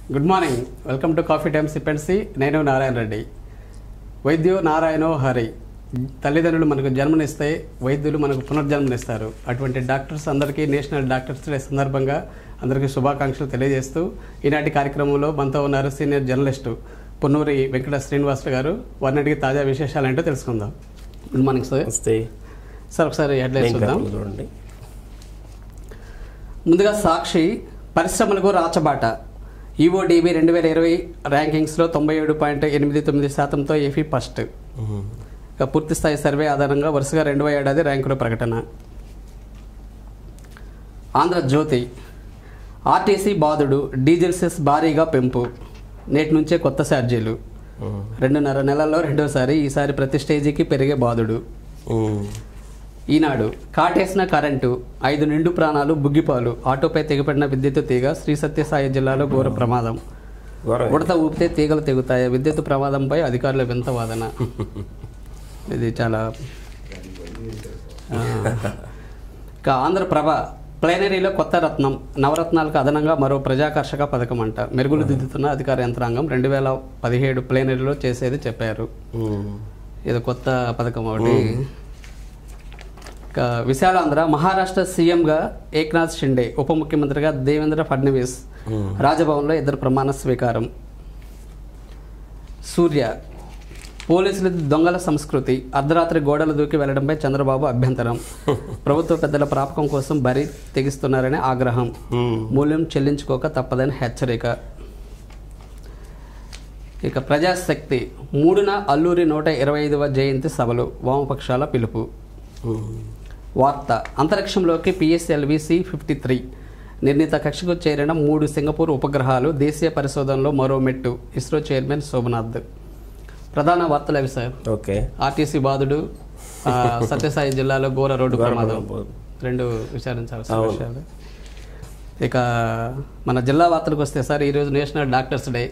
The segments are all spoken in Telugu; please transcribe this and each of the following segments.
Good morning welcome to coffee time సిపెన్సీ నేను నారాయణ రెడ్డి వైద్యో నారాయణో హరి తల్లిదండ్రులు మనకు జన్మనిస్తే వైద్యులు మనకు పునర్జన్మనిస్తారు అటువంటి డాక్టర్స్ అందరికీ నేషనల్ డాక్టర్స్ డే సందర్భంగా అందరికీ శుభాకాంక్షలు తెలియజేస్తూ ఈనాటి కార్యక్రమంలో మనతో ఉన్నారు సీనియర్ జర్నలిస్టు పొన్నూరి వెంకట శ్రీనివాస్ గారు వారిని అడిగి తాజా విశేషాలు ఏంటో తెలుసుకుందాం గుడ్ మార్నింగ్ సార్ వస్తే సార్ ఒకసారి హెడ్లైన్స్ చూద్దాం చూడండి ముందుగా సాక్షి పరిశ్రమలకు రాచబాట ఈఓడిబి రెండు వేల ఇరవై ర్యాంకింగ్స్లో తొంభై ఏడు పాయింట్ ఎనిమిది తొమ్మిది శాతంతో ఏఫీ ఫస్ట్ ఇక పూర్తి స్థాయి సర్వే ఆధారంగా వరుసగా రెండవ ఏడాది ర్యాంకుల ప్రకటన ఆంధ్రజ్యోతి ఆర్టీసీ బాధుడు డీజిల్ సెస్ భారీగా పెంపు నేటి నుంచే కొత్త ఛార్జీలు రెండున్నర నెలల్లో రెండోసారి ఈసారి ప్రతి స్టేజీకి పెరిగే బాధుడు ఈనాడు కాటేసిన కరెంటు ఐదు నిండు ప్రాణాలు బుగ్గిపాలు ఆటోపై తెగిపడిన విద్యుత్ తీగ శ్రీ సత్యసాయి జిల్లాలో ఘోర ప్రమాదం ఘోరం. ఉడత ఊపితే తీగలు తెగుతాయి విద్యుత్ ప్రమాదంపై అధికారుల వింత వాదన ఇది చాలా ఆ. ఇక ఆంధ్రప్రభ ప్లేనరీలో కొత్త రత్నం నవరత్నాలకు అదనంగా మరో ప్రజాకర్షక పథకం అంట మెరుగులు దిద్దుతున్న అధికార యంత్రాంగం రెండు వేల పదిహేడు ప్లేనరీలో చేసేది చెప్పారు ఇది కొత్త పథకం ఒకటి ఇక విశాలాంధ్ర మహారాష్ట్ర సీఎంగా ఏక్నాథ్ షిండే ఉప ముఖ్యమంత్రిగా దేవేంద్ర ఫడ్నవీస్ రాజభవన్లో ఇద్దరు ప్రమాణ స్వీకారం సూర్య పోలీసుల దొంగల సంస్కృతి అర్ధరాత్రి గోడలు దూకి వెళ్లడంపై చంద్రబాబు అభ్యంతరం ప్రభుత్వ పెద్దల ప్రాపకం కోసం బరి తెగిస్తున్నారని ఆగ్రహం మూల్యం చెల్లించుకోక తప్పదని హెచ్చరిక ఇక ప్రజాశక్తి మూడున అల్లూరి నూట ఇరవై ఐదవ జయంతి సభలు వామపక్షాల పిలుపు వార్త అంతరిక్షంలోకి పిఎస్ఎల్వి సి ఫిఫ్టీ త్రీ నిర్ణీత కక్షకు చేరిన మూడు సింగపూర్ ఉపగ్రహాలు దేశీయ పరిశోధనలో మరో మెట్టు ఇస్రో చైర్మన్ శోభనాథ్ ప్రధాన వార్తలు అవి సార్ ఓకే ఆర్టీసీ బాధుడు ఆ, సత్యసాయి జిల్లాలో ఘోర రోడ్డు ప్రమాదం రెండు విచారించాల్సిన అవును. విషయాలు ఇక మన జిల్లా వార్తలకు వస్తే సార్ ఈరోజు నేషనల్ డాక్టర్స్ డే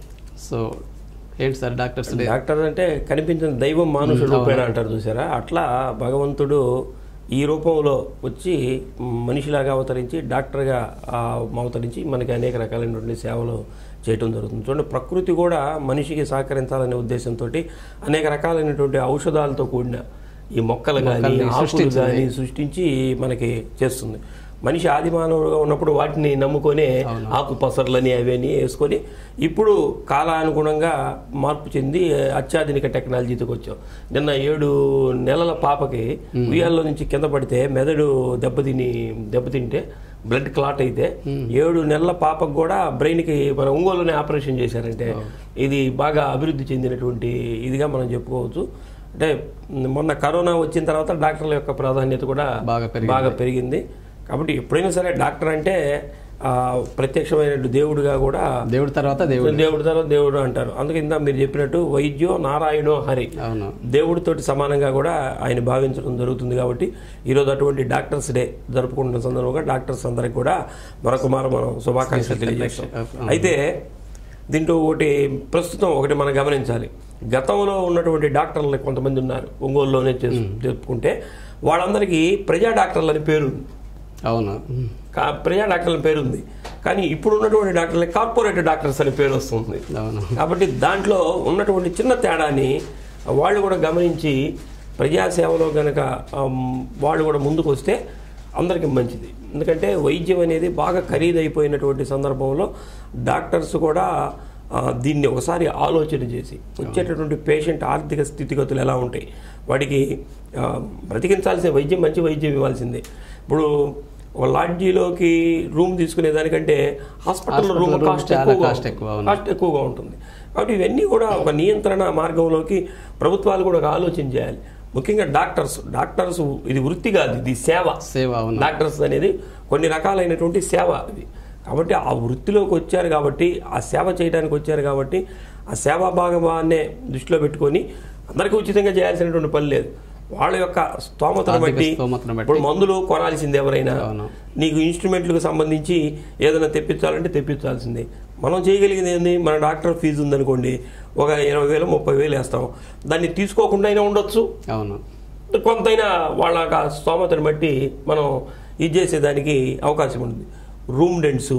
సో ఏంటి సార్ డాక్టర్స్ డే డాక్టర్ అంటే కనిపించిన దైవం మానుషుడు రూపేణ అంటారు చూసారా అట్లా భగవంతుడు ఈ రూపంలో వచ్చి మనిషిలాగా అవతరించి డాక్టర్గా ఆ, అవతరించి మనకి అనేక రకాలైనటువంటి సేవలు చేయటం జరుగుతుంది చూడండి ప్రకృతి కూడా మనిషికి సహకరించాలనే ఉద్దేశంతో అనేక రకాలైనటువంటి ఔషధాలతో కూడిన ఈ మొక్కలు కానీ మొక్కల్ని ఆకులు సృష్టించింది. కానీ సృష్టించి మనకి చేస్తుంది మనిషి ఆది మానవుడుగా ఉన్నప్పుడు వాటిని నమ్ముకొని ఆకు పసర్లని అవన్నీ వేసుకొని ఇప్పుడు కాలానుగుణంగా మార్పు చెంది అత్యాధునిక టెక్నాలజీకి వచ్చాం నిన్న ఏడు నెలల పాపకి ఉయ్యాల్లో నుంచి కింద పడితే మెదడు దెబ్బతిని దెబ్బతింటే బ్లడ్ క్లాట్ అయితే ఏడు నెలల పాపకు కూడా బ్రెయిన్కి మన ఒంగోలునే ఆపరేషన్ చేశారంటే ఇది బాగా అభివృద్ధి చెందినటువంటి ఇదిగా మనం చెప్పుకోవచ్చు అంటే మొన్న కరోనా వచ్చిన తర్వాత డాక్టర్ల యొక్క ప్రాధాన్యత కూడా బాగా పెరిగింది. బాగా పెరిగింది కాబట్టి ఎప్పుడైనా సరే డాక్టర్ అంటే ఆ, ప్రత్యక్షమైన దేవుడిగా కూడా దేవుడి తర్వాత దేవుడు దేవుడి తర్వాత దేవుడు అంటారు అందుకే ఇందా మీరు చెప్పినట్టు వైద్యో నారాయణో హరి అవును దేవుడితోటి సమానంగా కూడా ఆయన భావించడం జరుగుతుంది కాబట్టి ఈరోజు అటువంటి డాక్టర్స్ డే జరుపుకుంటున్న సందర్భంగా డాక్టర్స్ అందరికి కూడా మరొక మారు మనం శుభాకాంక్షలు తెలియజేస్తాం అయితే దీంట్లో ఒకటి ప్రస్తుతం ఒకటి మనం గమనించాలి గతంలో ఉన్నటువంటి డాక్టర్లు కొంతమంది ఉన్నారు ఒంగోలులోనే చేసు చెప్పుకుంటే వాళ్ళందరికీ ప్రజా డాక్టర్లు అని పేరు ఉంది. అవును కా- ప్రజా డాక్టర్ల పేరు ఉంది కానీ ఇప్పుడు ఉన్నటువంటి డాక్టర్లు కార్పొరేట్ డాక్టర్స్ అనే పేరు వస్తుంది అవును కాబట్టి దాంట్లో ఉన్నటువంటి చిన్న తేడాని వాళ్ళు కూడా గమనించి ప్రజాసేవలో కనుక వాళ్ళు కూడా ముందుకు వస్తే అందరికీ మంచిది ఎందుకంటే వైద్యం అనేది బాగా ఖరీదైపోయినటువంటి సందర్భంలో డాక్టర్స్ కూడా ఆ, దీన్ని ఒకసారి ఆలోచన చేసి వచ్చేటటువంటి పేషెంట్ ఆర్థిక స్థితిగతులు ఎలా ఉంటాయి వాడికి ఆ, బ్రతికించాల్సిన వైద్యం మంచి వైద్యం ఇవ్వాల్సిందే ఇప్పుడు ఒక లాడ్జీలోకి రూమ్ తీసుకునే దానికంటే హాస్పిటల్లో రూమ్ హాస్పిటల్ రూమ్ కాస్ట్ చాలా ఎక్కువగా కాస్ట్ ఎక్కువ, అవును. కాస్ట్ ఎక్కువగా ఉంటుంది కాబట్టి ఇవన్నీ కూడా ఒక నియంత్రణ మార్గంలోకి ప్రభుత్వాలు కూడా ఒక ఆలోచన చేయాలి ముఖ్యంగా డాక్టర్స్ డాక్టర్స్ ఇది వృత్తి కాదు ఇది సేవ సేవ అవును డాక్టర్స్ అనేది కొన్ని రకాలైనటువంటి సేవ ఇది కాబట్టి ఆ వృత్తిలోకి వచ్చారు కాబట్టి ఆ సేవ చేయడానికి వచ్చారు కాబట్టి ఆ సేవా భాగవాన్నే దృష్టిలో పెట్టుకొని అందరికీ ఉచితంగా చేయాల్సినటువంటి పని లేదు వాళ్ళ యొక్క స్తోమతను ఆర్థిక బట్టి స్తోమతను బట్టి. ఇప్పుడు మందులు కొనాల్సింది ఎవరైనా అవును. నీకు ఇన్స్ట్రుమెంట్లకు సంబంధించి ఏదైనా తెప్పించాలంటే తెప్పించాల్సిందే మనం చేయగలిగింది ఏంది మన డాక్టర్ ఫీజు ఉందనుకోండి ఒక ఇరవై వేలు ముప్పై వేలు వేస్తాం దాన్ని తీసుకోకుండా అయినా ఉండొచ్చు అవును కొంతైనా వాళ్ళ యొక్క స్తోమతను బట్టి మనం ఇది చేసేదానికి అవకాశం ఉంటుంది రూమ్ రెంట్స్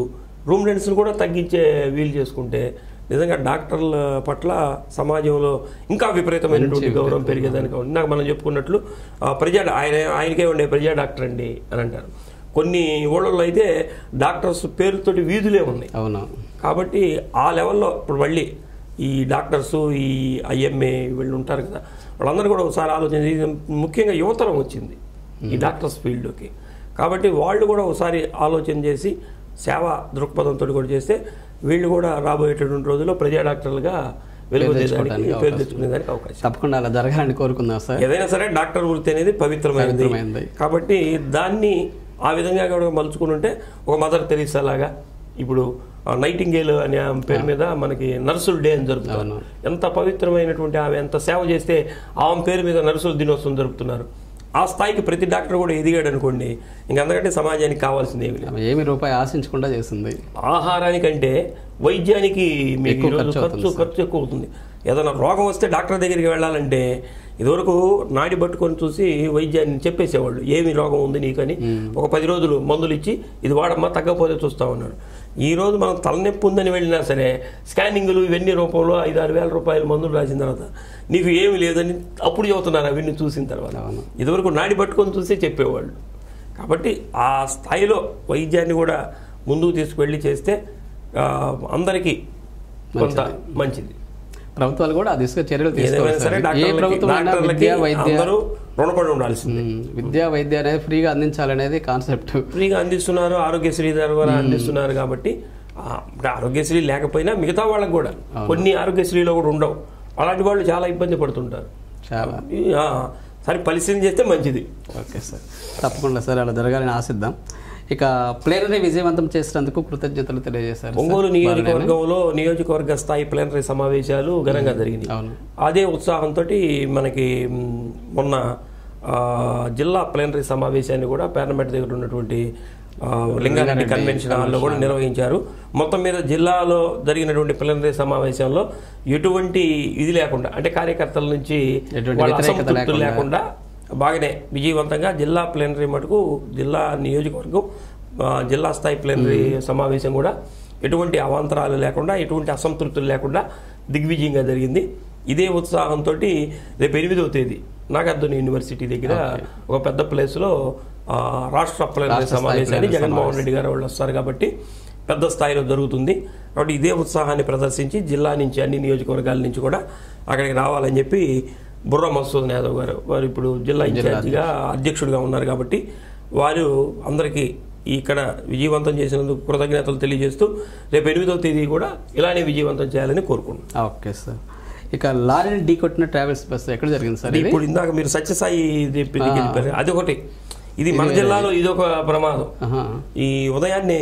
రూమ్ రెంట్స్ని కూడా తగ్గించే వీలు చేసుకుంటే నిజంగా డాక్టర్ల పట్ల సమాజంలో ఇంకా విపరీతమైనటువంటి గౌరవం పెరిగేదానికి ఇందాక మనం చెప్పుకున్నట్లు ఆ, ప్రజా ఆయన ఆయనకే ఉండే ప్రజా డాక్టర్ అండి అని అంటారు కొన్ని ఊళ్ళల్లో అయితే డాక్టర్స్ పేరుతోటి వీధులే ఉన్నాయి అవును కాబట్టి ఆ లెవెల్లో ఇప్పుడు మళ్ళీ ఈ డాక్టర్స్ ఈ ఐఎంఏ వీళ్ళు ఉంటారు కదా వాళ్ళందరూ కూడా ఒకసారి ఆలోచన చేసి ముఖ్యంగా యువతరం వచ్చింది ఈ డాక్టర్స్ ఫీల్డ్లోకి కాబట్టి వాళ్ళు కూడా ఒకసారి ఆలోచన చేసి సేవా దృక్పథంతో కూడా చేస్తే వీళ్ళు కూడా రాబోయేటటువంటి రోజుల్లో ప్రజా డాక్టర్లుగా వెలుగొందేదానికి తెచ్చుకోవడానికి పేరు తెచ్చుకునేదానికి అవకాశం తప్పకుండా అలా జరగాలని కోరుకుందాం సార్ ఏదైనా సరే డాక్టర్ వృత్తి అనేది పవిత్రమైనది పవిత్రమైనది. కాబట్టి దాన్ని ఆ విధంగా కూడా మలుచుకుని ఉంటే ఒక మదర్ తెరీసా లాగా ఇప్పుడు నైటింగేల్ అనే ఆమె పేరు మీద మనకి నర్సుల డే అని జరుపుతారు అవును. ఎంత పవిత్రమైనటువంటి ఆమె ఎంత సేవ చేస్తే ఆమె పేరు మీద నర్సుల దినోత్సవం జరుపుతున్నారు ఆ స్థాయికి ప్రతి డాక్టర్ కూడా ఎదిగాడు అనుకోండి ఇంకంతకంటే సమాజానికి కావాల్సింది ఏమి లేదు ఆమె ఏమి రూపాయి ఆశించకుండా చేస్తుంది ఆహారానికంటే వైద్యానికి మీకు ఎక్కువ ఈరోజు ఖర్చు ఖర్చు ఖర్చు ఎక్కువ అవుతుంది ఏదైనా రోగం వస్తే డాక్టర్ దగ్గరికి వెళ్ళాలంటే ఇదివరకు నాడి పట్టుకొని చూసి వైద్యాన్ని చెప్పేసేవాళ్ళు ఏమి రోగం ఉంది నీకని ఒక పది రోజులు మందులు ఇచ్చి ఇది వాడమ్మా తగ్గకపోతే చూస్తా ఉన్నాడు ఈ రోజు మనం తలనొప్పి ఉందని వెళ్ళినా సరే స్కానింగ్లు ఇవన్నీ రూపంలో ఐదు ఆరు వేల రూపాయల మందులు రాసిన తర్వాత నీకు ఏమి లేదని అప్పుడు చెబుతున్నారు అవన్నీ చూసిన తర్వాత అవును. ఇదివరకు నాడి పట్టుకొని చూసే చెప్పేవాళ్ళు కాబట్టి ఆ స్థాయిలో వైద్యాన్ని కూడా ముందుకు తీసుకువెళ్ళి చేస్తే ఆ, అందరికీ కొంత మంచిది ప్రభుత్వాలు కూడా ఆ దిశగా చర్యలు ఏదైనా తీసుకోవాలి సరే సార్. ఏ డాక్టర్లకి ప్రభుత్వం అయినా డాక్టర్లకి విద్య వైద్య అందరూ రుణపడి ఉండాల్సింది ఉమ్, విద్య వైద్య అనేది ఫ్రీగా అందించాలనేది కాన్సెప్ట్ ఫ్రీగా అందిస్తున్నారు ఆరోగ్యశ్రీ ద్వారా అందిస్తున్నారు కాబట్టి ఆ, ఇప్పుడు ఆరోగ్యశ్రీ లేకపోయినా మిగతా వాళ్ళకి కూడా కొన్ని ఆరోగ్యశ్రీలో కూడా ఉండవు అలాంటి వాళ్ళు చాలా ఇబ్బంది పడుతుంటారు చాలా ఆ, సరే పరిశీలన చేస్తే మంచిది ఓకే సార్ తప్పకుండా సార్ అలా జరగాలని ఆశిద్దాం ఇక ప్లేనరీ విజయవంతం చేసినందుకు కృతజ్ఞతలు తెలియజేశారు సార్. ఒంగోలు నియోజకవర్గంలో నియోజకవర్గ స్థాయి ప్లేనరీ సమావేశాలు ఘనంగా జరిగినాయి అవును అదే ఉత్సాహంతో మనకి మ్, మొన్న ఆ, జిల్లా ప్లేనరీ సమావేశాన్ని కూడా పేర్నమెట్ దగ్గర ఉన్నటువంటి ఆ, లింగారెడ్డి కన్వెన్షన్ హాల్లో కూడా నిర్వహించారు మొత్తం మీద జిల్లాలో జరిగినటువంటి ప్లేనరీ సమావేశంలో ఎటువంటి ఇది లేకుండా అంటే కార్యకర్తల నుంచి ఎటువంటి వాళ్ళ వ్యతిరేకత అసంతృప్తులు లేకుండా. లేకుండా బాగానే విజయవంతంగా జిల్లా ప్లేనరీ మటుకు జిల్లా నియోజకవర్గం ఆ, జిల్లా స్థాయి ప్లేనరీ సమావేశం కూడా ఎటువంటి అవాంతరాలు లేకుండా ఎటువంటి అసంతృప్తులు లేకుండా దిగ్విజయంగా జరిగింది ఇదే ఉత్సాహంతో రేపు ఎనిమిదవ తేదీ నాగార్జున యూనివర్సిటీ దగ్గర ఒక పెద్ద ప్లేస్లో ఆ, రాష్ట్ర ప్లేనరీ రాష్ట్ర స్థాయి సమావేశాన్ని ప్లేనరీ జగన్మోహన్ రెడ్డి గారు వాళ్ళు వస్తారు కాబట్టి పెద్ద స్థాయిలో జరుగుతుంది కాబట్టి ఇదే ఉత్సాహాన్ని ప్రదర్శించి జిల్లా నుంచి అన్ని నియోజకవర్గాల నుంచి కూడా అక్కడికి రావాలని చెప్పి బుర్ర మసూద్ యాదవ్ గారు వారు ఇప్పుడు జిల్లా ఇన్ఛార్జిగా అధ్యక్షుడిగా ఉన్నారు కాబట్టి వారు అందరికీ ఇక్కడ విజయవంతం చేసినందుకు కృతజ్ఞతలు తెలియజేస్తూ రేపు ఎనిమిదవ తేదీ కూడా ఇలానే విజయవంతం చేయాలని కోరుకుంటున్నాను ఓకే సార్ ఇక లారీని ఢీ కొట్టిన ట్రావెల్స్ బస్సు ఎక్కడ జరిగింది సార్ ఇది ఇప్పుడు ఇందాక మీరు సత్యసాయి దగ్గరికి వెళ్ళిపోయారు అది ఒకటి ఇది మన జిల్లాలో ఇది ఒక ప్రమాదం ఆహా. ఈ ఉదయాన్నే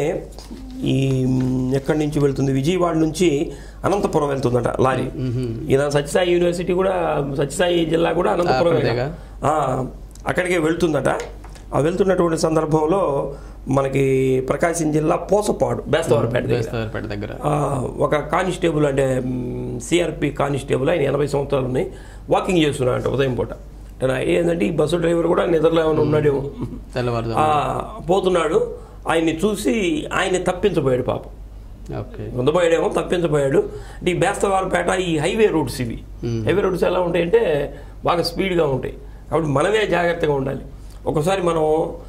ఈ మ్, ఎక్కడి నుంచి వెళ్తుంది విజయవాడ నుంచి అనంతపురం వెళ్తుందట లారీ ఈయన సత్యసాయి యూనివర్సిటీ కూడా సత్యసాయి జిల్లా కూడా అనంతపురం అక్కడిదేగా? అక్కడికే వెళ్తుందట ఆ వెళ్తున్నటువంటి సందర్భంలో మనకి ప్రకాశం జిల్లా పోసపాడు బేస్తవారపేట దగ్గర బేస్తవారిపేట దగ్గర ఆ, ఒక కానిస్టేబుల్ అంటే సిఆర్పి కానిస్టేబుల్ ఆయన ఎనభై సంవత్సరాలు ఉన్నాయి వాకింగ్ చేస్తున్నాడంట ఉదయం పూట అంటే నా ఏంటంటే ఈ బస్సు డ్రైవర్ కూడా నిద్రలో ఏమైనా ఉన్నాడేమో తెల్లవారుజాము ఆ, పోతున్నాడు ఆయన్ని చూసి ఆయన్ని తప్పించబోయాడు పాపం ఓకే ముందుపోయాడేమో తప్పించబోయాడు అంటే ఈ బేస్తవారపేట ఈ హైవే రూట్స్ ఇవి హైవే రూట్స్ ఎలా ఉంటాయంటే బాగా స్పీడ్గా ఉంటాయి కాబట్టి మనమే జాగ్రత్తగా ఉండాలి ఒకసారి మనం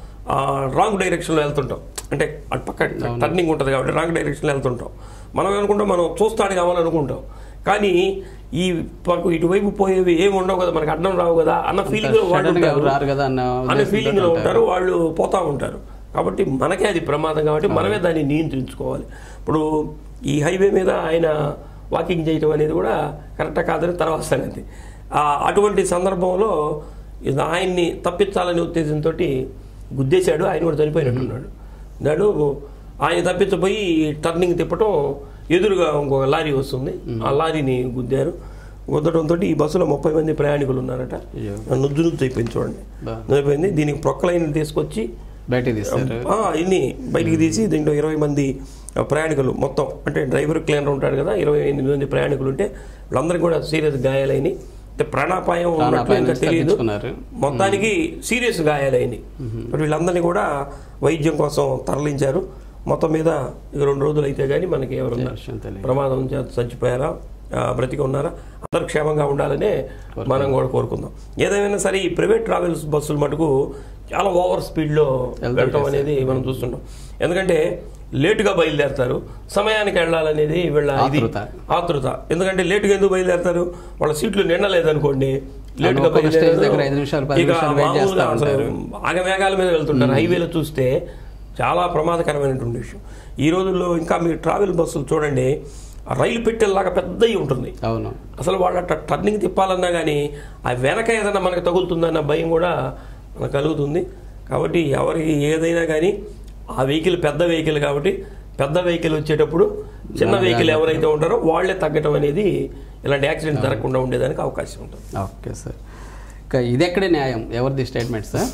రాంగ్ డైరెక్షన్లో వెళ్తుంటాం అంటే అటు పక్క టర్నింగ్ ఉంటుంది కాబట్టి రాంగ్ డైరెక్షన్లో వెళ్తుంటాం మనం అనుకుంటాం మనం చూస్తాడు కావాలనుకుంటాం కానీ ఈ పక్క ఇటువైపు పోయేవి ఏమి ఉండవు కదా మనకి అడ్డం రావు కదా అన్న ఫీలింగ్ వాళ్ళు సడన్ గా ఎవరు ఉంటారు. రారు కదా అన్న అనే ఉద్దేశంతో ఫీలింగ్ లో ఉంటారు వాళ్ళు పోతా ఉంటారు కాబట్టి మనకే అది ప్రమాదం కాబట్టి మనమే దాన్ని నియంత్రించుకోవాలి ఇప్పుడు ఈ హైవే మీద ఆయన వాకింగ్ చేయటం అనేది కూడా కరెక్టా కాదని తర్వాత సంగతి ఆ, అటువంటి సందర్భంలో ఇది ఆయన్ని తప్పించాలనే ఉద్దేశంతో గుద్దేశాడు ఆయన కూడా చనిపోయినట్టున్నాడు నాడు ఆయన తప్పించపోయి టర్నింగ్ తిప్పటం ఎదురుగా ఇంకొక లారీ వస్తుంది ఆ లారీని గుద్దారు గుద్దడంతో ఈ బస్సులో ముప్పై మంది ప్రయాణికులు ఉన్నారట అయ్యో. నుజ్జు నుజ్జు అయిపోయింది చూడండి బా. అయిపోయింది దీనికి ప్రొక్కలైన తీసుకొచ్చి బయటికి తీస్తారు ఆ, ఇన్ని బయటికి తీసి దీంట్లో ఇరవై మంది ఆ, ప్రయాణికులు మొత్తం అంటే డ్రైవర్ క్లీనర్ ఉంటాడు కదా ఇరవై ఎనిమిది మంది ప్రయాణికులు ఉంటే వాళ్ళందరికీ కూడా సీరియస్ గాయాలైన అంటే ప్రాణాపాయం ఉన్నట్లు ప్రాణాపాయం ఇంకా నుంచి తెలియదు తప్పించుకున్నారు. మొత్తానికి సీరియస్ గాయాలైనవి మరి వీళ్ళందరినీ కూడా వైద్యం కోసం తరలించారు మొత్తం మీద ఇక రెండు రోజులు అయితే కానీ మనకి ఎవరన్నా విషయం తెలియదు ప్రమాదం చేత చచ్చిపోయారా ఆ, బ్రతికి ఉన్నారా అందరు క్షేమంగా ఉండాలనే మనం కూడా కోరుకుందాం ఏదేమైనా సరే ఈ ప్రైవేట్ ట్రావెల్స్ బస్సులు మటుకు చాలా ఓవర్ స్పీడ్లో వెళ్ళటం అనేది మనం చూస్తుంటాం ఎందుకంటే లేటుగా బయలుదేరతారు సమయానికి వెళ్ళాలనేది వీళ్ళ ఇది ఆతృత. ఆతృత ఎందుకంటే లేటుగా ఎందుకు బయలుదేరతారు వాళ్ళ సీట్లు నిండలేదనుకోండి లేటుగా ఒక్కొక్క స్టేజ్ బయలుదేరారు. దగ్గర ఐదు నిమిషాలు, పది ఇక నిమిషాలు వెయిట్ చేస్తా మామూలుగా అసలు ఉంటారు. ఆగమేఘాల మీద వెళ్తుంటారు హైవేలో చూస్తే చాలా ప్రమాదకరమైనటువంటి విషయం ఈ రోజుల్లో ఇంకా మీరు ట్రావెల్ బస్సులు చూడండి ఆ రైలు పెట్టెల్లాగా పెద్దవి ఉంటుంది అవును అసలు వాళ్ళ ట- టర్నింగ్ తిప్పాలన్నా కానీ ఆ వెనక ఏదైనా మనకు తగులుతుందన్న భయం కూడా మనకు కలుగుతుంది కాబట్టి ఎవరికి ఏదైనా కానీ ఆ వెహికల్ పెద్ద వెహికల్ కాబట్టి పెద్ద వెహికల్ వచ్చేటప్పుడు చిన్న వెహికల్ ఎవరైతే ఉంటారో వాళ్ళే తగ్గటం అనేది ఇలాంటి యాక్సిడెంట్ జరగకుండా ఉండేదానికి అవకాశం ఉంటుంది ఓకే సార్ ఇక ఇది ఎక్కడే న్యాయం ఎవరిది స్టేట్మెంట్ సార్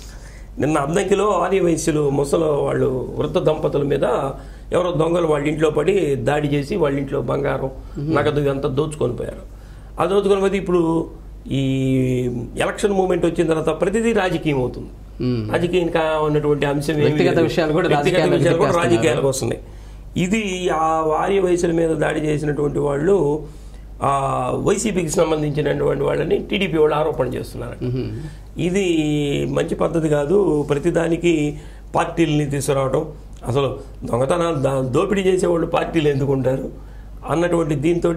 నిన్న అద్దంకిలో ఆర్య వయస్సులు ముసలు వాళ్ళు వృద్ధ దంపతుల మీద ఎవరో దొంగలు వాళ్ళ ఇంట్లో పడి దాడి చేసి వాళ్ళ ఇంట్లో బంగారం నగదు అంతా దోచుకొని పోయారు ఆ దోచుకొని పోతే ఇప్పుడు ఈ ఎలక్షన్ మూమెంట్ వచ్చిన తర్వాత ప్రతిదీ రాజకీయం అవుతుంది మ్మ్. రాజకీయం కా ఉన్నటువంటి అంశం ఏమీ వ్యక్తిగత లేదు. విషయాలు కూడా వ్యక్తిగత రాజకీయాల్లోకి విషయాలు కూడా తిప్పేస్తున్నారు. రాజకీయాలకు వస్తున్నాయి ఇది ఆ ఆర్య వయసుల మీద దాడి చేసినటువంటి వాళ్ళు ఆ వైసీపీకి సంబంధించినటువంటి వాళ్ళని టీడీపీ వాళ్ళు ఆరోపణ చేస్తున్నారు ఇది మంచి పద్ధతి కాదు ప్రతిదానికి పార్టీలని తీసుకురావడం అసలు దొంగతనాలు దా- దోపిడీ చేసేవాళ్ళు పార్టీలు ఎందుకుంటారు అన్నటువంటి దీంతో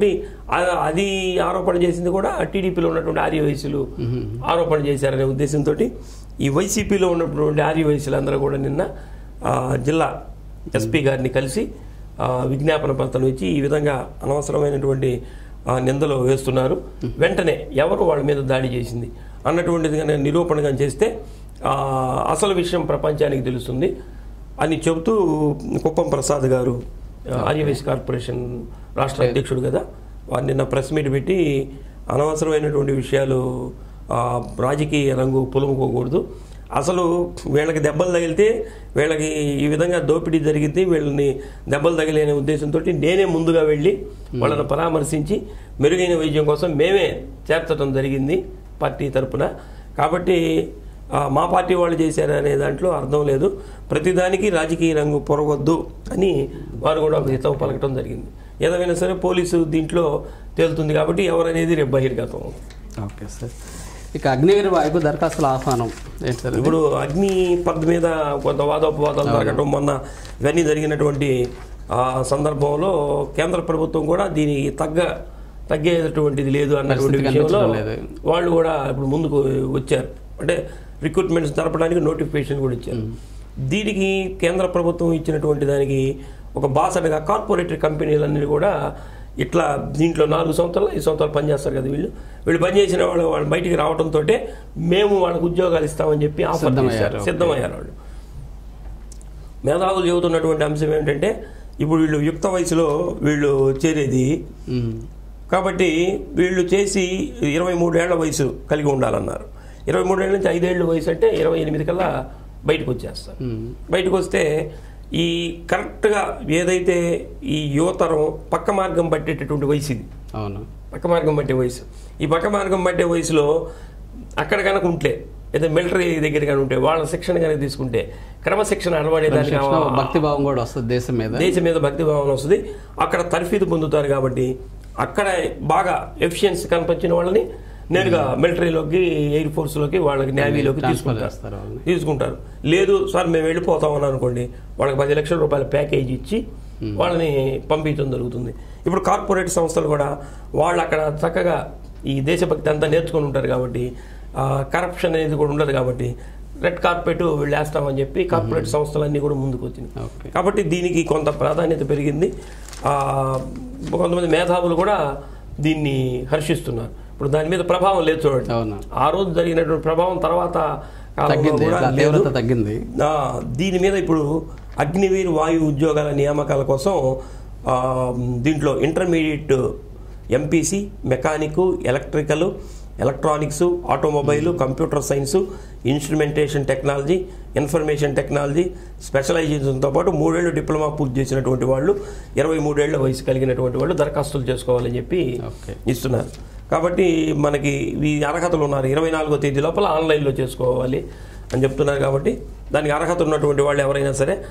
అది ఆరోపణ చేసింది కూడా టీడీపీలో ఉన్నటువంటి ఆర్య వయసులు ఆరోపణ చేశారనే ఉద్దేశంతో ఈ వైసీపీలో ఉన్నటువంటి ఆర్య వయసులు అందరూ కూడా నిన్న ఆ, జిల్లా ఎస్పీ గారిని కలిసి ఆ, విజ్ఞాపన పత్రం ఇచ్చి ఈ విధంగా అనవసరమైనటువంటి ఆ, నిందలు వేస్తున్నారు వెంటనే ఎవరు వాళ్ళ మీద దాడి చేసింది అన్నటువంటిది కనుక నిరూపణ కానీ చేస్తే ఆ, అసలు విషయం ప్రపంచానికి తెలుస్తుంది అని చెబుతూ కుప్పం ప్రసాద్ గారు ఆ, ఆర్యవైశ్య కార్పొరేషన్ రాష్ట్ర అధ్యక్షుడు కదా వారు నిన్న ప్రెస్ మీట్ పెట్టి అనవసరమైనటువంటి విషయాలు ఆ, రాజకీయ రంగు పులుముకోకూడదు అసలు వీళ్ళకి దెబ్బలు తగిలితే వీళ్ళకి ఈ విధంగా దోపిడీ జరిగింది వీళ్ళని దెబ్బలు తగిలే ఉద్దేశంతో నేనే ముందుగా వెళ్ళి వాళ్ళని పరామర్శించి మెరుగైన వైద్యం కోసం మేమే చేర్చడం జరిగింది పార్టీ తరపున కాబట్టి ఆ, మా పార్టీ వాళ్ళు చేశారు అనే దాంట్లో అర్థం లేదు ప్రతిదానికి రాజకీయ రంగు పొరవద్దు అని వారు కూడా ఒక హితవు పలకటం జరిగింది ఏదైనా సరే పోలీసు దీంట్లో తేలుతుంది కాబట్టి ఎవరనేది రేపు బహిర్గతం ఓకే సార్ ఇక అగ్నివీర వాయువు దరఖాస్తుల ఆహ్వానం ఏంటి సార్ ఇది? ఇప్పుడు అగ్ని పద్ మీద కొంత వాదోపవాదాలు జరగటం మొన్న ఇవన్నీ జరిగినటువంటి ఆ సందర్భంలో కేంద్ర ప్రభుత్వం కూడా దీనికి తగ్గ తగ్గేటటువంటిది లేదు అన్నటువంటి పరిస్థితి విషయంలో కనిపించడం లేదు. వాళ్ళు కూడా ఇప్పుడు ముందుకు వచ్చారు అంటే రిక్రూట్మెంట్స్ జరపడానికి నోటిఫికేషన్ కూడా ఇచ్చారు దీనికి కేంద్ర ప్రభుత్వం ఇచ్చినటువంటి దానికి ఒక బాసటగా కార్పొరేటరీ కంపెనీలన్నీ కూడా ఇట్లా దీంట్లో నాలుగు సంవత్సరాలు ఐదు సంవత్సరాలు పనిచేస్తారు కదా వీళ్ళు వీళ్ళు పనిచేసిన వాళ్ళు వాళ్ళు బయటికి రావడంతో మేము వాళ్ళకి ఉద్యోగాలు ఇస్తామని చెప్పి ఆఫర్ సిద్ధమయ్యారు. చేశారు సిద్ధమయ్యారు వాళ్ళు మేధావులు చెబుతున్నటువంటి అంశం ఏంటంటే ఇప్పుడు వీళ్ళు యుక్త వయసులో వీళ్ళు చేరేది మ్మ్. కాబట్టి వీళ్ళు చేసి ఇరవై మూడేళ్ల వయసు కలిగి ఉండాలన్నారు ఇరవై మూడేళ్ల నుంచి ఐదేళ్ల వయసు అంటే ఇరవై ఎనిమిది కల్లా బయటకు వచ్చేస్తారు మ్మ్. బయటకు వస్తే ఈ కరెక్ట్గా ఏదైతే ఈ యువతరం పక్క మార్గం పట్టేటటువంటి వయసు ఇది అవును పక్క మార్గం పట్టే వయసు ఈ పక్క మార్గం పట్టే వయసులో అక్కడ కనుక ఉంటే ఏదో మిలిటరీ దగ్గర కనుక ఉంటే వాళ్ళ శిక్షణ కనుక తీసుకుంటే క్రమశిక్షణ అలవాడేదానికి శిక్షణ, భక్తి భావం కూడా వస్తుంది దేశం మీద దేశం మీద భక్తి భావన వస్తుంది అక్కడ తర్ఫీదు పొందుతారు కాబట్టి అక్కడ బాగా ఎఫిషియన్సీ కనిపించిన వాళ్ళని నేరుగా మిలిటరీలోకి ఎయిర్ ఫోర్స్లోకి వాళ్ళకి నేవీలోకి ట్రాన్స్ఫర్ తీసుకుంటారు చేస్తారు వాళ్ళని తీసుకుంటారు లేదు సార్ మేము వెళ్ళిపోతాం అని అనుకోండి వాళ్ళకి పది లక్షల రూపాయల ప్యాకేజ్ ఇచ్చి వాళ్ళని పంపించడం జరుగుతుంది ఇప్పుడు కార్పొరేట్ సంస్థలు కూడా వాళ్ళు అక్కడ చక్కగా ఈ దేశభక్తి అంతా నేర్చుకొని ఉంటారు కాబట్టి కరప్షన్ అనేది కూడా ఉండదు కాబట్టి రెడ్ కార్పెట్ వీళ్ళు వేస్తామని చెప్పి కార్పొరేట్ సంస్థలన్నీ కూడా ముందుకు వచ్చినాయి ఓకే కాబట్టి దీనికి కొంత ప్రాధాన్యత పెరిగింది ఆ, కొంతమంది మేధావులు కూడా దీన్ని హర్షిస్తున్నారు ఇప్పుడు దాని మీద ప్రభావం లేదు చూడండి అవును ఆ రోజు జరిగినటువంటి ప్రభావం తర్వాత కాలంలో తగ్గింది కూడా ఇట్లా లేదు. తీవ్రత తగ్గింది ఆ, దీని మీద ఇప్పుడు అగ్నివీర్ వాయు ఉద్యోగాల నియామకాల కోసం ఆ, దీంట్లో intermediate MPC mechanic electrical electronics automobile computer science instrumentation technology information technology స్పెషలైజేషన్తో పాటు మూడేళ్లు డిప్లొమా పూర్తి చేసినటువంటి వాళ్ళు ఇరవై మూడేళ్ల వయసు కలిగినటువంటి వాళ్ళు దరఖాస్తులు చేసుకోవాలని చెప్పి ఓకే ఇస్తున్నారు కాబట్టి మనకి ఈ అర్హతలు ఉన్నారు ఇరవై నాలుగో తేదీ లోపల ఆన్లైన్లో చేసుకోవాలి అని చెప్తున్నారు కాబట్టి దానికి అర్హత ఉన్నటువంటి వాళ్ళు ఎవరైనా సరే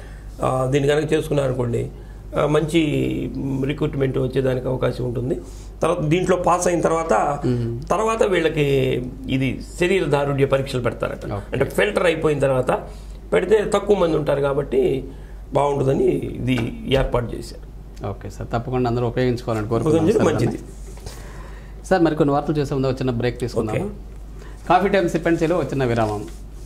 ఆ, దీన్ని కనుక చేసుకున్నారనుకోండి ఆ, మంచి రిక్రూట్మెంట్ వచ్చేదానికి అవకాశం ఉంటుంది తర్వాత దీంట్లో పాస్ అయిన తర్వాత తర్వాత వీళ్ళకి ఇది శరీర దారుఢ్య పరీక్షలు పెడతారట అంటే ఫిల్టర్ అయిపోయిన తర్వాత పెడితే తక్కువ మంది ఉంటారు కాబట్టి బాగుంటుందని ఇది ఏర్పాటు చేశారు ఓకే సార్ తప్పకుండా అందరూ ఉపయోగించుకోవాలని ఉపయోగించడం కోరుకుంటున్నాం మంచిది సార్ మరి కొన్ని వార్తలు చేసే ముందు ఒక చిన్న బ్రేక్ తీసుకుందాం కాఫీ టైమ్ సిపెన్సీలో ఒక చిన్న విరామం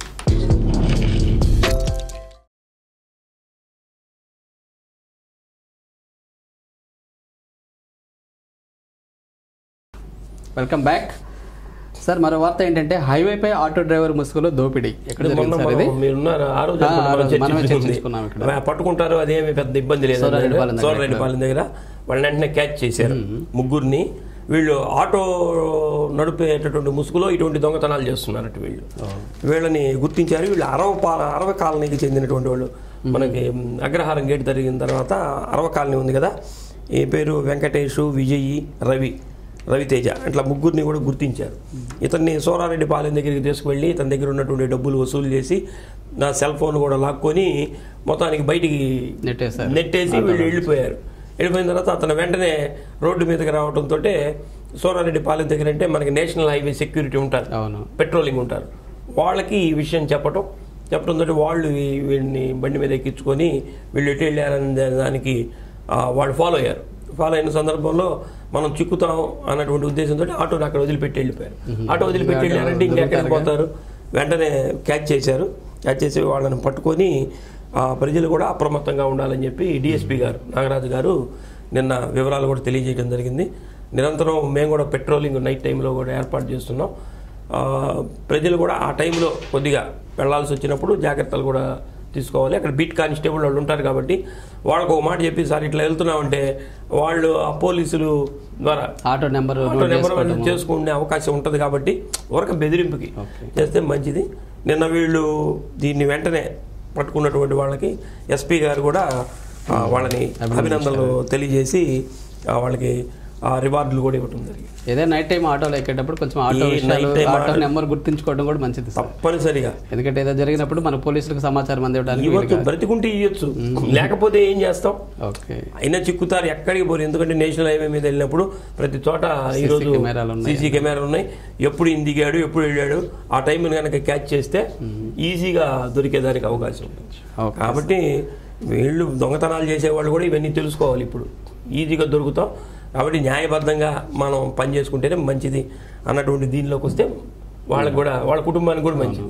వెల్కమ్ బ్యాక్ సార్ మరో వార్త ఏంటంటే హైవేపై ఆటో డ్రైవర్ ముసుగులో దోపిడీ ఎక్కడ మొన్న జరిగింది సార్ ఇది మనం మీరున్నారు ఆ రోజు ఆ, ఆ మనం రోజు మనమే చర్చించుకుంది. చర్చించుకున్నాం ఇక్కడ. ఆ, పట్టుకుంటారు అదేమి పెద్ద ఇబ్బంది లేదు సోరరెడ్డిపాలెం దగ్గర. సోరరెడ్డిపాలెం దగ్గర వాళ్ళని వెంటనే క్యాచ్ చేశారు ముగ్గురిని వీళ్ళు ఆటో నడిపేటటువంటి ముసుగులో ఇటువంటి దొంగతనాలు చేస్తున్నారట వీళ్ళు వీళ్ళని గుర్తించారు వీళ్ళు అరవ పాల అరవ కాలనీకి చెందినటువంటి వాళ్ళు మనకి మ్, అగ్రహారం గేట్ జరిగిన తర్వాత అరవ కాలనీ ఉంది కదా ఈ పేరు వెంకటేషు విజయి రవి రవితేజ అట్లా ముగ్గురిని కూడా గుర్తించారు ఇతన్ని సోరారెడ్డి పాలెం దగ్గరికి తీసుకువెళ్ళి ఇతని దగ్గర ఉన్నటువంటి డబ్బులు వసూలు చేసి నా సెల్ ఫోన్ కూడా లాక్కొని మొత్తానికి బయటికి నెట్టేశారు నెట్టేసి వీళ్ళు వెళ్ళిపోయారు వెళ్ళిపోయిన తర్వాత అతను వెంటనే రోడ్డు మీదకి రావడంతో సోరారెడ్డి పాలెం దగ్గర అంటే మనకి నేషనల్ హైవే సెక్యూరిటీ ఉంటారు అవును పెట్రోలింగ్ ఉంటారు వాళ్ళకి ఈ విషయం చెప్పటం చెప్పడంతో వాళ్ళు ఈ- వీడిని బండి మీద ఎక్కించుకొని వీళ్ళు ఎటు వెళ్ళారనే దానికి ఆ, వాళ్ళు ఫాలో అయ్యారు ఫాలో అయిన సందర్భంలో మనం చిక్కుతాం అన్నటువంటి ఉద్దేశంతో ఆటోని అక్కడ వదిలిపెట్టి వెళ్ళిపోయారు ఆటో వదిలిపెట్టి వెళ్ళారంటే ఇంకెక్కడికి పోతారు వెంటనే క్యాచ్ చేశారు క్యాచ్ చేసి వాళ్ళని పట్టుకొని ఆ, ప్రజలు కూడా అప్రమత్తంగా ఉండాలని చెప్పి డిఎస్పీ గారు నాగరాజు గారు నిన్న వివరాలు కూడా తెలియజేయడం జరిగింది నిరంతరం మేము కూడా పెట్రోలింగ్ నైట్ టైంలో కూడా ఏర్పాటు చేస్తున్నాం ఆ, ప్రజలు కూడా ఆ టైంలో కొద్దిగా వెళ్ళాల్సి వచ్చినప్పుడు జాగ్రత్తలు కూడా తీసుకోవాలి అక్కడ బీట్ కానిస్టేబుల్ వాళ్ళు ఉంటారు కాబట్టి వాళ్ళకు ఒక మాట చెప్పి సార్ ఇట్లా వెళ్తున్నామంటే వాళ్ళు ఆ పోలీసులు ద్వారా ఆటో నెంబర్ ఆటో నెంబర్ వాళ్ళు చేసుకునే అవకాశం ఉంటుంది కాబట్టి ఊరక బెదిరింపుకి చేస్తే మంచిది నిన్న వీళ్ళు దీన్ని వెంటనే పట్టుకున్నటువంటి వాళ్ళకి ఎస్పీ గారు కూడా ఆ, వాళ్ళని అభినందనలు తెలియజేసి ఆ, వాళ్ళకి ఆ రివార్డులు కూడా ఇవ్వడం జరిగింది ఏదో నైట్ టైం ఆటోలో ఎక్కేటప్పుడు కొంచెం ఆటో ఈ విషయాలు night time auto auto- number గుర్తుంచుకోవడం కూడా మంచిది సార్ తప్పనిసరిగా ఎందుకంటే ఏదో జరిగినప్పుడు మన పోలీసులకు సమాచారం అందివ్వడానికి ఇవ్వచ్చు బ్రతికుంటే ఇవ్వచ్చు లేకపోతే ఏం చేస్తాం ఓకే అయినా చిక్కుతారు ఎక్కడికి పోరు ఎందుకంటే నేషనల్ హైవే మీద వెళ్ళినప్పుడు ప్రతి చోట ఈరోజు కెమెరాలు ఉన్నాయి. సీసీ కెమెరాలు ఉన్నాయి ఎప్పుడు ఈయన దిగాడు ఎప్పుడు వెళ్ళాడు ఆ టైం కనుక క్యాచ్ చేస్తే ఈజీగా దొరికేదానికి అవకాశం ఉంది ఓకే కాబట్టి వీళ్ళు దొంగతనాలు చేసేవాళ్ళు కూడా ఇవన్నీ తెలుసుకోవాలి ఇప్పుడు ఈజీగా దొరుకుతాం కాబట్టి న్యాయబద్ధంగా మనం పని చేసుకుంటేనే మంచిది అన్నటువంటి దీనిలోకి వస్తే వాళ్ళకి కూడా వాళ్ళ కుటుంబానికి కూడా మంచిది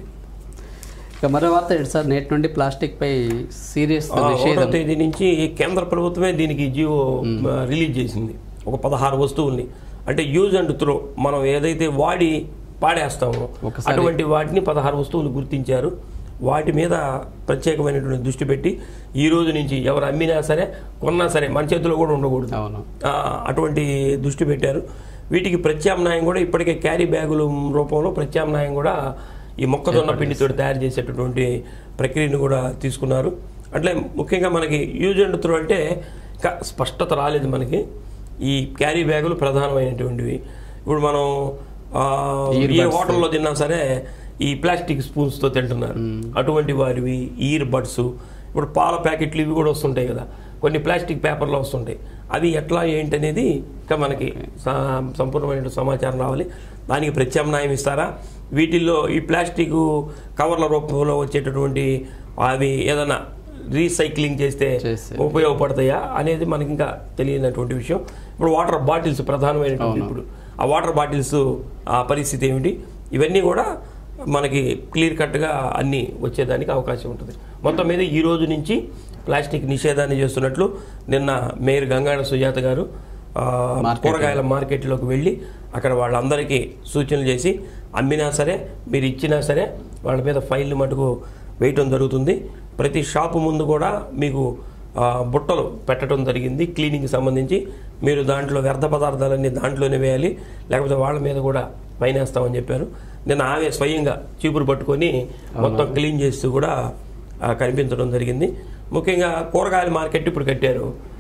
ఇక మరో వార్త ఏంటి సార్ నేటి నుండి ప్లాస్టిక్ పై సీరియస్ ఆ, ఒకటో నిషేధం తేదీ నుంచి కేంద్ర ప్రభుత్వమే దీనికి జియో రిలీజ్ చేసింది ఒక పదహారు వస్తువుల్ని అంటే యూజ్ అండ్ త్రో మనం ఏదైతే వాడి పాడేస్తామో ఒకసారి- అటువంటి వాటిని పదహారు వస్తువులు గుర్తించారు వాటి మీద ప్రత్యేకమైనటువంటి దృష్టి పెట్టి ఈ రోజు నుంచి ఎవరు అమ్మినా సరే కొన్నా సరే మన చేతిలో కూడా ఉండకూడదు అవును ఆ, అటువంటి దృష్టి పెట్టారు వీటికి ప్రత్యామ్నాయం కూడా ఇప్పటికే క్యారీ బ్యాగుల రూపంలో ప్రత్యామ్నాయం కూడా ఈ మొక్కజొన్న పిండితో తయారు చేసేటటువంటి ప్రక్రియను కూడా తీసుకున్నారు అట్లే ముఖ్యంగా మనకి యూజ్ అండ్ త్రో అంటే ఇంకా స్పష్టత రాలేదు మనకి ఈ క్యారీ బ్యాగులు ప్రధానమైనటువంటివి ఇప్పుడు మనం ఆ, ఏ హోటల్లో తిన్నా సరే ఈ ప్లాస్టిక్ స్పూన్స్తో తింటున్నారు అటువంటి వారివి ఇయర్ బడ్స్ ఇప్పుడు పాల ప్యాకెట్లు ఇవి కూడా వస్తుంటాయి కదా కొన్ని ప్లాస్టిక్ పేపర్లో వస్తుంటాయి అవి ఎట్లా ఏంటి అనేది ఇంకా మనకి స- సంపూర్ణమైన సమాచారం రావాలి దానికి ప్రత్యామ్నాయం ఇస్తారా వీటిల్లో ఈ ప్లాస్టిక్ కవర్ల రూపంలో వచ్చేటటువంటి అవి ఏదైనా రీసైక్లింగ్ చేస్తే చేస్తే. ఉపయోగపడతాయా అనేది మనకి ఇంకా తెలియనటువంటి విషయం ఇప్పుడు వాటర్ బాటిల్స్ ప్రధానమైనటువంటి ఇప్పుడు ఆ వాటర్ బాటిల్స్ ఆ పరిస్థితి ఏమిటి ఇవన్నీ కూడా మనకి క్లియర్ కట్గా అన్నీ వచ్చేదానికి అవకాశం ఉంటుంది మొత్తం మీద ఈ రోజు నుంచి ప్లాస్టిక్ నిషేధాన్ని చేస్తున్నట్లు నిన్న మేయర్ గంగాడ సుజాత గారు ఆ, కూరగాయల మార్కెట్లోకి వెళ్ళి అక్కడ వాళ్ళందరికీ సూచనలు చేసి అమ్మినా సరే మీరు ఇచ్చినా సరే వాళ్ళ మీద ఫైన్లు మటుకు వేయటం జరుగుతుంది ప్రతి షాపు ముందు కూడా మీకు ఆ, బుట్టలు పెట్టడం జరిగింది క్లీనింగ్కి సంబంధించి మీరు దాంట్లో వ్యర్థ పదార్థాలన్నీ దాంట్లోనే వేయాలి లేకపోతే వాళ్ళ మీద కూడా ఫైన్ వేస్తామని చెప్పారు నేను ఆమె స్వయంగా చీపురు పట్టుకొని మొత్తం క్లీన్ చేస్తూ కూడా ఆ, కనిపించడం జరిగింది ముఖ్యంగా కూరగాయల మార్కెట్ ఇప్పుడు కట్టారు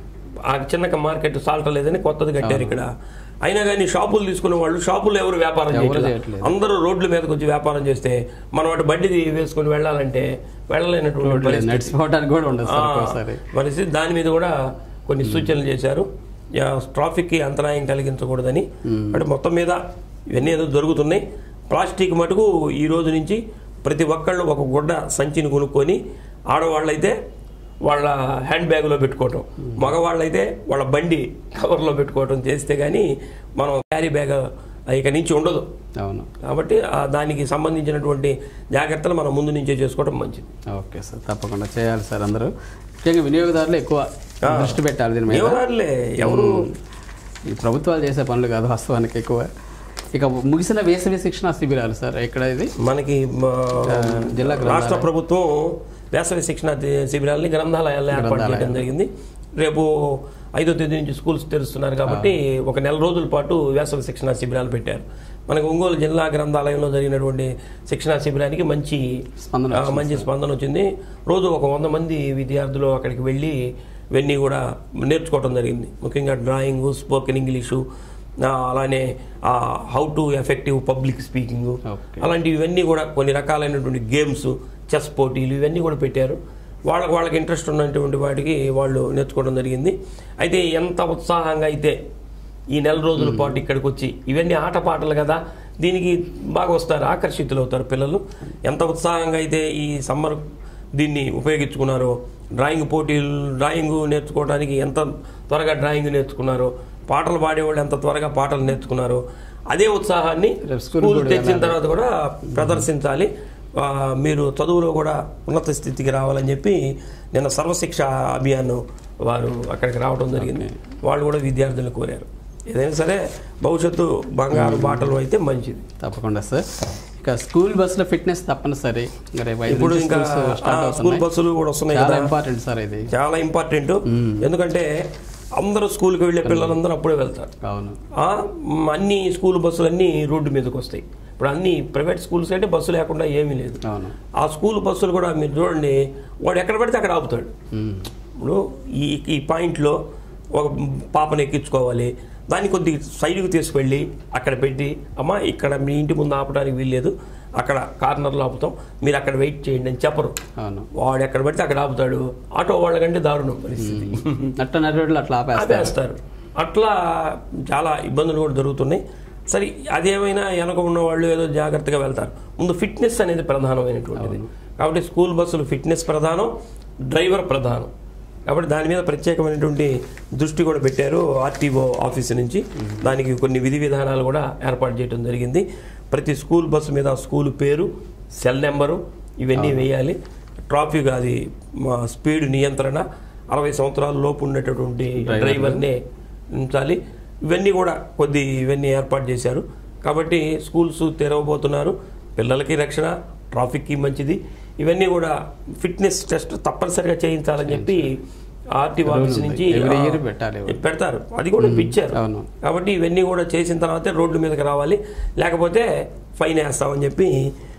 ఆ చిన్న మార్కెట్ సాల్ట్ లేదని కొత్తది కట్టారు ఇక్కడ అయినా కానీ షాపులు తీసుకునే వాళ్ళు షాపులు ఎవరు వ్యాపారం ఎవరు చేయట్లేదు చేయట్లేదు. అందరూ రోడ్ల మీదకి వచ్చి వ్యాపారం చేస్తే మనం అటు బండి వేసుకొని వెళ్ళాలంటే వెళ్ళలేనటువంటి పరిస్థితి. నడిచిపోవడానికి కూడా ఉండదు సార్ ఆ, ఒక్కోసారి పరిస్థితి దాని మీద కూడా కొన్ని సూచనలు చేశారు యా, ట్రాఫిక్కి అంతరాయం కలిగించకూడదని అంటే మొత్తం మీద ఇవన్నీ ఏదో జరుగుతున్నాయి ప్లాస్టిక్ మటుకు ఈ రోజు నుంచి ప్రతి ఒక్కళ్ళు ఒక గుడ్డ సంచిని కొనుక్కొని ఆడవాళ్ళైతే వాళ్ళ హ్యాండ్ బ్యాగ్లో పెట్టుకోవటం మగవాళ్ళైతే వాళ్ళ బండి కవర్లో పెట్టుకోవటం చేస్తే కానీ మనం క్యారీ బ్యాగ్ ఇక నుంచి ఉండదు అవును కాబట్టి ఆ దానికి సంబంధించినటువంటి జాగ్రత్తలు మనం ముందు నుంచే చేసుకోవడం మంచిది ఓకే సార్ తప్పకుండా చేయాలి సార్ అందరూ ముఖ్యంగా వినియోగదారులు ఎక్కువ దృష్టి పెట్టాలి దీని మీద ఎవరాలే ఎవరు ఈ ప్రభుత్వాలు చేసే పనులు కాదు వాస్తవానికి ఎక్కువ ఇక ముగిసిన వేసవి శిక్షణ శిబిరాలు సార్ ఎక్కడ ఇది మనకి మా జిల్లా రాష్ట్ర ప్రభుత్వం వేసవి శిక్షణ ది- శిబిరాలని గ్రంథాలయాల్లో ఏర్పాటు చేయడం జరిగింది రేపు ఐదో తేదీ నుంచి స్కూల్స్ తెరుస్తున్నారు కాబట్టి ఒక నెల రోజుల పాటు వేసవి శిక్షణ శిబిరాలు పెట్టారు మనకి ఒంగోలు జిల్లా గ్రంథాలయంలో జరిగినటువంటి శిక్షణ శిబిరానికి మంచి స్పందన ఆ, మంచి స్పందన వచ్చింది రోజు ఒక వంద మంది విద్యార్థులు అక్కడికి వెళ్ళి ఇవన్నీ కూడా నేర్చుకోవడం జరిగింది ముఖ్యంగా డ్రాయింగ్ స్పోకెన్ ఇంగ్లీషు ఆ, అలానే how to effective public speaking okay. అలాంటివి ఇవన్నీ కూడా కొన్ని రకాలైనటువంటి గేమ్స్ చెస్ పోటీలు ఇవన్నీ కూడా పెట్టారు వాళ్ళకి వాళ్ళకి ఇంట్రెస్ట్ ఉన్నటువంటి వాటికి వాళ్ళు నేర్చుకోవడం జరిగింది అయితే ఎంత ఉత్సాహంగా అయితే ఈ నెల రోజుల పాటు ఇక్కడికి వచ్చి ఇవన్నీ ఆటపాటలు కదా దీనికి బాగా వస్తారు ఆకర్షితులు అవుతారు పిల్లలు ఎంత ఉత్సాహంగా అయితే ఈ సమ్మర్ దీన్ని ఉపయోగించుకున్నారో డ్రాయింగ్ పోటీలు డ్రాయింగ్ నేర్చుకోవడానికి ఎంత త్వరగా డ్రాయింగ్ నేర్చుకున్నారో పాటలు పాడేవాళ్ళు ఎంత త్వరగా పాటలు నేర్చుకున్నారో అదే ఉత్సాహాన్ని రేపు స్కూల్ స్కూల్ కూడా తెచ్చిన తర్వాత కూడా ప్రదర్శించాలి ఆ, మీరు చదువులో కూడా ఉన్నత స్థితికి రావాలని చెప్పి నిన్న సర్వశిక్ష అభియాన్ వారు అక్కడికి రావడం జరిగింది వాళ్ళు కూడా విద్యార్థులను కోరారు ఏదైనా సరే భవిష్యత్తు బంగారు బాటలు అయితే మంచిది తప్పకుండా సార్ ఇక స్కూల్ బస్సుల ఫిట్నెస్ తప్పనిసరి ఇంకా రేపు ఐదు ఇప్పుడు నుంచి ఇంకా schools ఆ, స్టార్ట్ స్కూల్ అవుతున్నాయి బస్సులు కూడా వస్తున్నాయి చాలా కదా ఇంపార్టెంట్ సార్ ఇది చాలా ఇంపార్టెంట్ ఎందుకంటే అందరూ స్కూల్కి వెళ్ళే పిల్లలందరూ అప్పుడే వెళ్తారు అవును ఆ, మ్, అన్ని స్కూల్ బస్సులు అన్నీ రోడ్డు మీదకి వస్తాయి ఇప్పుడు అన్ని ప్రైవేట్ స్కూల్స్ అంటే బస్సు లేకుండా ఏమీ లేదు అవును ఆ స్కూల్ బస్సులు కూడా మీరు చూడండి వాడు ఎక్కడ పడితే అక్కడ ఆపుతాడు ఉమ్. ఇప్పుడు ఈ ఈ పాయింట్లో ఒక పాపను ఎక్కించుకోవాలి దాన్ని కొద్ది సైడ్కి తీసుకెళ్ళి అక్కడ పెట్టి అమ్మ ఇక్కడ మీ ఇంటి ముందు ఆపడానికి వీల్లేదు అక్కడ కార్నర్లో ఆపుతాం మీరు అక్కడ వెయిట్ చేయండి అని చెప్పరు అవును వాడు ఎక్కడ పడితే అక్కడ ఆపుతాడు ఆటో వాళ్ళకంటే దారుణం పరిస్థితి నట్ట నటుడు అట్లా ఆపేస్తారు ఆపేస్తారు అట్లా చాలా ఇబ్బందులు కూడా జరుగుతున్నాయి సరే అదేమైనా వెనక ఉన్న వాళ్ళు ఏదో జాగ్రత్తగా వెళ్తారు ముందు ఫిట్నెస్ అనేది ప్రధానమైనటువంటిది కాబట్టి స్కూల్ బస్సులు ఫిట్నెస్ ప్రధానం డ్రైవర్ ప్రధానం కాబట్టి దాని మీద ప్రత్యేకమైనటువంటి దృష్టి కూడా పెట్టారు ఆర్టీఓ ఆఫీస్ నుంచి దానికి కొన్ని విధి విధానాలు కూడా ఏర్పాటు చేయడం జరిగింది ప్రతి స్కూల్ బస్సు మీద స్కూల్ పేరు సెల్ నెంబరు ఇవన్నీ వేయాలి ట్రాఫిక్ అది మా స్పీడ్ నియంత్రణ అరవై సంవత్సరాల లోపు ఉండేటటువంటి డ్రైవర్నే ఉంచాలి ఇవన్నీ కూడా కొద్ది ఇవన్నీ ఏర్పాటు చేశారు కాబట్టి స్కూల్స్ తెరవబోతున్నారు పిల్లలకి రక్షణ ట్రాఫిక్కి మంచిది ఇవన్నీ కూడా ఫిట్నెస్ టెస్ట్ తప్పనిసరిగా చేయించాలని చెప్పి ఆర్టీఓ ఆఫీస్ నుంచి Every year ఆ, పెట్టాలి. పెడతారు అది కూడా ఇచ్చారు అవును. కాబట్టి ఇవన్నీ కూడా చేసిన తర్వాతే రోడ్ల మీదకి రావాలి లేకపోతే ఫైన్ వేస్తామని చెప్పి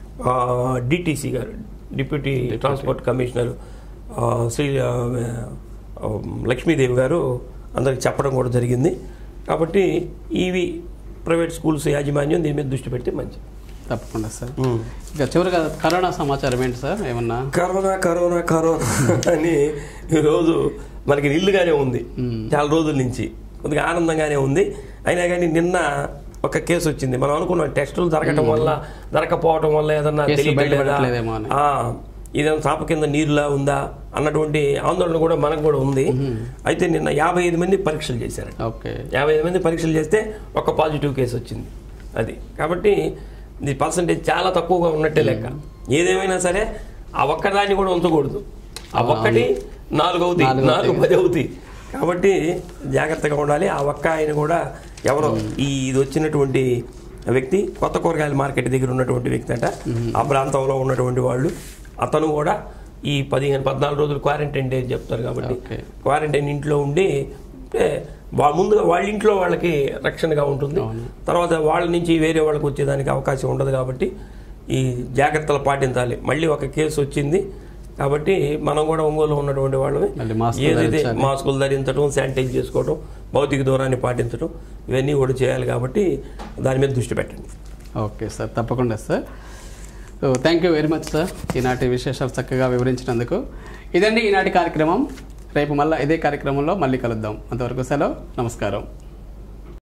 డిటీసీ గారు డిప్యూటీ ట్రాన్స్పోర్ట్ కమిషనర్ ఆ, శ్రీ ఆ, ఆ, లక్ష్మీదేవి గారు అందరికి చెప్పడం కూడా జరిగింది కాబట్టి ఇవి ప్రైవేట్ స్కూల్స్ యాజమాన్యం దీని మీద దృష్టి పెడితే మంచిది తప్పకుండా సార్ ఇక చివరిగా కరోనా సమాచారం ఏంటి సార్ ఏమన్నా కరోనా కరోనా కరోనా అని ఈరోజు మనకి నిల్లుగానే ఉంది చాలా రోజుల నుంచి కొద్దిగా ఆనందంగానే ఉంది అయినా కానీ నిన్న ఒక కేసు వచ్చింది మనం అనుకున్నాం టెస్టులు జరగటం వల్ల జరగకపోవటం వల్ల ఏదన్నా కేసులు తెలియట్లేదా? బయటపడట్లేదేమో అని. ఆ, ఇదేమో చాప కింద నీరులా ఉందా అన్నటువంటి ఆందోళన కూడా మనకు కూడా ఉంది అయితే నిన్న యాభై ఐదు మంది పరీక్షలు చేశారు ఓకే యాభై ఐదు మంది పరీక్షలు చేస్తే ఒక పాజిటివ్ కేసు వచ్చింది అది కాబట్టి ఇది పర్సంటేజ్ చాలా తక్కువగా ఉన్నట్టే లెక్క ఏదేమైనా సరే ఆ ఒక్కదాన్ని కూడా ఉంచకూడదు ఆ ఒక్కటి నాలుగు అవుతాయి నాలుగు నాలుగు పది అవుతాయి కాబట్టి జాగ్రత్తగా ఉండాలి ఆ ఒక్క ఆయన కూడా ఎవరో ఈ ఇది వచ్చినటువంటి వ్యక్తి కొత్త కూరగాయల మార్కెట్ దగ్గర ఉన్నటువంటి వ్యక్తి అంట ఆ ప్రాంతంలో ఉన్నటువంటి వాళ్ళు అతను కూడా ఈ పదిహేను పద్నాలుగు రోజులు క్వారంటైన్ డేస్ చెప్తారు కాబట్టి ఓకే. క్వారంటైన్ ఇంట్లో ఉండి అంటే వా- ముందుగా వాళ్ళ ఇంట్లో వాళ్ళకి రక్షణగా ఉంటుంది తర్వాత వాళ్ళ నుంచి వేరే వాళ్ళకి వచ్చేదానికి అవకాశం ఉండదు కాబట్టి ఈ జాగ్రత్తలు పాటించాలి మళ్ళీ ఒక కేసు వచ్చింది కాబట్టి మనం కూడా ఒంగోలులో ఉన్నటువంటి వాళ్ళమే మళ్ళీ మాస్క్ ఏదైతే మాస్కులు ధరించడం శానిటైజ్ చేసుకోవడం భౌతిక దూరాన్ని పాటించడం ఇవన్నీ కూడా చేయాలి కాబట్టి దాని మీద దృష్టి పెట్టండి ఓకే సార్ తప్పకుండా sir so thank you very much sir ఈనాటి విశేషాలు చక్కగా వివరించినందుకు ఇదండి ఈనాటి కార్యక్రమం రేపు మళ్ళీ ఇదే కార్యక్రమంలో మళ్ళీ కలుద్దాం అంతవరకు సెలవు నమస్కారం